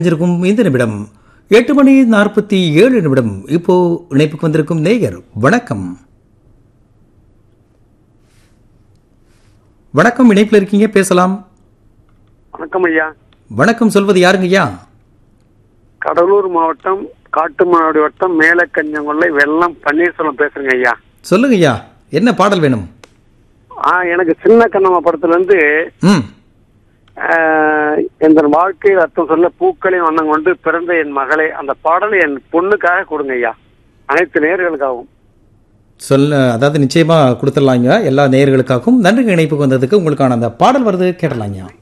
இருக்கும் இந்த நிமிடம் எட்டு மணி நாற்பத்தி ஏழு நிமிடம் இப்போ இணைப்புக்கு வந்திருக்கும் நேயர் வணக்கம் வணக்கம் இணைப்பில் இருக்கீங்க பேசலாம் வணக்கம் ஐயா வணக்கம் சொல்வது யாருங்க ஐயா கடலூர் மாவட்டம் காட்டுமன்னாடி வட்டம் மேலக்கஞ்சங்கொல்லை வெள்ளம் பன்னீர்செல்வம் பேசுறேங்க ஐயா சொல்லுங்க ஐயா என்ன பாடல் வேணும் ஆ எனக்கு சின்ன கண்ணம்மா படத்துல இருந்து ம் ஆஹ், என் வாழ்க்கையில் அர்த்தம் சொல்ல பூக்களையும் வண்ணம் கொண்டு பிறந்த என் மகளே அந்த பாடலை என் பொண்ணுக்காக கொடுங்க ஐயா அனைத்து நேர்களுக்காகவும் சொல்ல அதாவது நிச்சயமா கொடுத்துடலாங்க எல்லா நேயர்களுக்காகவும் நன்றி இணைப்புக்கு வந்ததுக்கு உங்களுக்கான அந்த பாடல் வருது கேட்டலாங்க